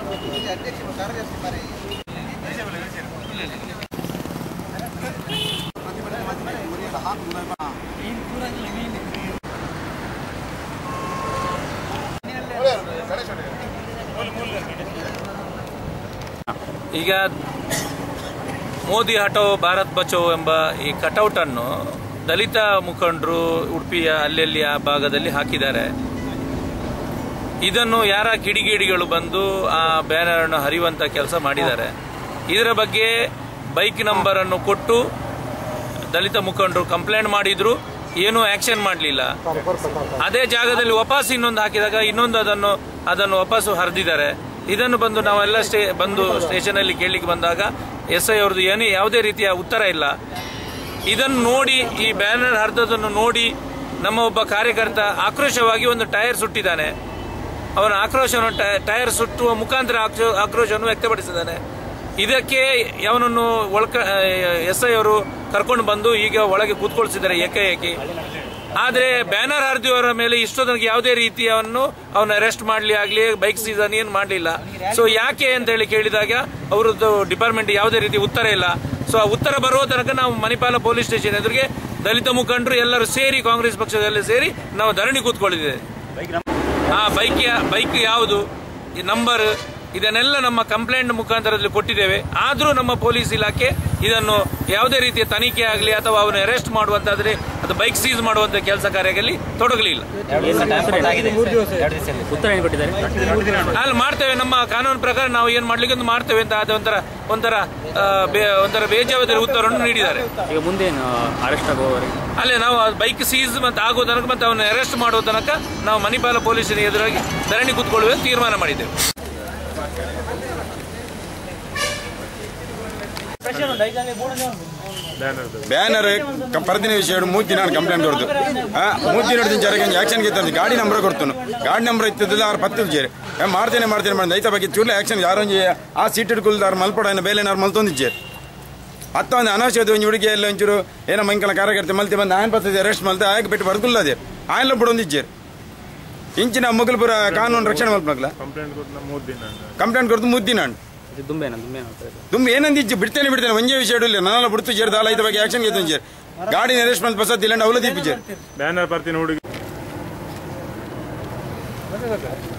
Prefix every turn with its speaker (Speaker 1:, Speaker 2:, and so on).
Speaker 1: ಈಗ ಮೋದಿ ಹಟೋ ಭಾರತ್ ಬಚೋ ಎಂಬ ಈ ಕಟೌಟ್ ಅನ್ನು ದಲಿತ ಮುಖಂಡರು ಉಡುಪಿಯ ಅಲ್ಲಲ್ಲಿ ಆ ಭಾಗದಲ್ಲಿ ಹಾಕಿದ್ದಾರೆ ಇದನ್ನು ಯಾರ ಕಿಡಿಗೇಡಿಗಳು ಬಂದು ಆ ಬ್ಯಾನರ್ ಅನ್ನು ಹರಿಯುವಂತ ಕೆಲಸ ಮಾಡಿದ್ದಾರೆ ಇದರ ಬಗ್ಗೆ ಬೈಕ್ ನಂಬರ್ ಅನ್ನು ಕೊಟ್ಟು ದಲಿತ ಮುಖಂಡರು ಕಂಪ್ಲೇಂಟ್ ಮಾಡಿದ್ರು ಏನೂ ಆಕ್ಷನ್ ಮಾಡಲಿಲ್ಲ ಅದೇ ಜಾಗದಲ್ಲಿ ವಾಪಸ್ ಇನ್ನೊಂದು ಹಾಕಿದಾಗ ಇನ್ನೊಂದು ಅದನ್ನು ಅದನ್ನು ವಾಪಸ್ಸು ಹರಿದಿದ್ದಾರೆ ಇದನ್ನು ಬಂದು ನಾವೆಲ್ಲ ಸ್ಟೇ ಬಂದು ಸ್ಟೇಷನ್ ಅಲ್ಲಿ ಕೇಳಲಿಕ್ಕೆ ಬಂದಾಗ ಎಸ್ ಐ ಅವ್ರದ್ದು ಏನೇ ಯಾವುದೇ ರೀತಿಯ ಉತ್ತರ ಇಲ್ಲ ಇದನ್ನು ನೋಡಿ ಈ ಬ್ಯಾನರ್ ಹರಿದದನ್ನು ನೋಡಿ ನಮ್ಮ ಒಬ್ಬ ಕಾರ್ಯಕರ್ತ ಆಕ್ರೋಶವಾಗಿ ಒಂದು ಟೈರ್ ಸುಟ್ಟಿದ್ದಾನೆ ಅವನ ಆಕ್ರೋಶವನ್ನು ಟೈ- ಟೈರ್ ಸುಟ್ಟುವ ಮುಖಾಂತರ ಆಕ್ರೋ- ಆಕ್ರೋಶವನ್ನು ವ್ಯಕ್ತಪಡಿಸಿದ್ದಾನೆ ಇದಕ್ಕೆ ಅವನನ್ನು ಒಳಕ ಎಸ್ ಐ ಅವರು ಕರ್ಕೊಂಡು ಬಂದು ಈಗ ಒಳಗೆ ಕೂತ್ಕೊಳ್ಸಿದ್ದಾರೆ ಏಕಾಏಕಿ ಆದ್ರೆ ಬ್ಯಾನರ್ ಹರಿದಿವರ ಮೇಲೆ ಇಷ್ಟು ತನಕ ಯಾವುದೇ ರೀತಿಯನ್ನು ಅವನ ಅರೆಸ್ಟ್ ಮಾಡ್ಲಿ ಆಗ್ಲಿ ಬೈಕ್ ಸೀಸನ್ ಏನು ಮಾಡಲಿಲ್ಲ ಸೊ ಯಾಕೆ ಅಂತ ಹೇಳಿ ಕೇಳಿದಾಗ ಅವರದ್ದು ಡಿಪಾರ್ಟ್ಮೆಂಟ್ ಯಾವುದೇ ರೀತಿ ಉತ್ತರ ಇಲ್ಲ ಸೊ ಆ ಉತ್ತರ ಬರುವ ತನಕ ನಾವು ಮಣಿಪಾಲ ಪೊಲೀಸ್ ಸ್ಟೇಷನ್ ಎದುರಿಗೆ ದಲಿತ ಮುಖಂಡರು ಎಲ್ಲರೂ ಸೇರಿ ಕಾಂಗ್ರೆಸ್ ಪಕ್ಷದಲ್ಲಿ ಸೇರಿ ನಾವು ಧರಣಿ ಕೂತ್ಕೊಂಡಿದ್ದೇವೆ ಆ ಬೈಕ್ ಯಾ- ಬೈಕ್ ಯಾವುದು ಈ ನಂಬರ್ ಇದನ್ನೆಲ್ಲ ನಮ್ಮ ಕಂಪ್ಲೇಂಟ್ ಮುಖಾಂತರದಲ್ಲಿ ಕೊಟ್ಟಿದ್ದೇವೆ ಆದರೂ ನಮ್ಮ ಪೊಲೀಸ್ ಇಲಾಖೆ ಇದನ್ನು ಯಾವುದೇ ರೀತಿಯ ತನಿಖೆ ಆಗಲಿ ಅಥವಾ ಅವನು ಅರೆಸ್ಟ್ ಮಾಡುವಂತಾದ್ರೆ ಅದು ಬೈಕ್ ಸೀಸ್ ಮಾಡುವಂತ ಕೆಲಸ ಕಾರ್ಯದಲ್ಲಿ ತೊಡಗಲಿಲ್ಲ
Speaker 2: ಉತ್ತರ ಏನು ಕೊಟ್ಟಿದ್ದಾರೆ
Speaker 1: ಅಲ್ಲಿ ಮಾಡ್ತೇವೆ ನಮ್ಮ ಕಾನೂನು ಪ್ರಕಾರ ನಾವು ಏನ್ ಮಾಡ್ಲಿಕ್ಕೆ ಒಂದು ಮಾಡ್ತೇವೆ ಅಂತ ಅದು ಒಂಥರ ಒಂಥರ ಆ, ಬೇ- ಒಂಥರ ಬೇಜವಾಬ್ದಾರಿ ಉತ್ತರವನ್ನು ನೀಡಿದ್ದಾರೆ
Speaker 2: ಈಗ ಮುಂದೇನು ಅರೆಸ್ಟ್ ಆಗುವವರೆಗೆ
Speaker 1: ಅಲ್ಲೇ ನಾವು ಬೈಕ್ ಸೀಸ್ ಮತ್ತೆ ಆಗೋ ತನಕ ಮತ್ತೆ ಅವನ್ನ ಅರೆಸ್ಟ್ ಮಾಡೋ ತನಕ ನಾವು ಮಣಿಪಾಲ ಪೊಲೀಸ್ ಎದುರಾಗಿ ಧರಣಿ ಕೂತ್ಕೊಳ್ಳುವ ತೀರ್ಮಾನ ಮಾಡಿದ್ದೇವೆ
Speaker 3: ಬ್ಯಾನರ್ ಪರದಿನ ವಿಷಯ ಮೂತಿ ನಾನು ಕಂಪ್ಲೇಂಟ್ ಕೊಡ್ತು ಮೂತಿ ನೋಡಿದ ಜರಗೆ ಆಕ್ಷನ್ ಗೆತ್ತ ಗಾಡಿ ನಂಬರ್ ಕೊಡ್ತಾನು ಗಾಡಿ ನಂಬರ್ ಇತ್ತದಿಲ್ಲ ಅವ್ರು ಪತ್ತು ವಿಜಯರು ಮಾಡ್ತೇನೆ ಮಾಡ್ತೇನೆ ಮಾಡಿ ಐತ ಬಗ್ಗೆ ಚೂರ್ಲೆ ಆಕ್ಷನ್ ಯಾರೊಂಜಿ ಆ ಸೀಟ್ ಹಿಡ್ಕೊಳ್ದಾರ ಮಲ್ಪಡ ಬೇಲೆನಾರು ಮಲ್ತೊಂದಿಜ್ಜೇರು ಅತ್ತ ಒಂದು ಅನಾವಶ್ಯಕತೆ ಒಂದು ಹುಡುಗಿ ಎಲ್ಲ ಒಂಚೂರು ಏನೋ ಮಂಕಲ ಕಾರ್ಯಕರ್ತೆ ಮಲ್ತಿ ಬಂದು ಆಯನ್ ಪತ್ತೆ ಅರೆಸ್ಟ್ ಮಲ್ತೆ ಆಗ ಬಿಟ್ಟು ಬರ್ದುಲ್ಲದೆ ಆಯನ್ಲ ಬಿಡೊಂದಿಜ್ಜೇರು ಇಂಚಿನ ಮುಗಲ್ಪುರ ಕಾನೂನು ರಕ್ಷಣೆ ಮಲ್ಪನಕ್ಲ ಕಂಪ್ಲೇಂಟ್ ಕೊಡ್ತು ಮುದ್ದಿನ
Speaker 2: ಇದು ದುಂಬೇನ ದುಂಬೇನ ಅಂತ ಇದು.
Speaker 3: ತುಂಬ ಏನಂದಿಜ್ಜು ಬಿಡ್ತೇನೆ ಬಿಡ್ತೇನೆ ಒಂಜೇ ವಿಷಯ ಇಲ್ಲ ನನ್ನೆಲ್ಲ ಬಿಡ್ತು ಜೇರ್ ದಾಲ ಐದ ಬಗ್ಗೆ ಆಕ್ಷನ್ ಗೆದ್ದು ಜೇರ್ ಗಾಡಿ ಅರೆಸ್ಟ್ ಮಲ್ತ್ ಬಸತ್ ಇಲ್ಲ ಅವಲ ದೀಪಿಜೇರ್
Speaker 4: ಬ್ಯಾನರ್ ಬರ್ತೀನಿ ಹುಡುಗಿ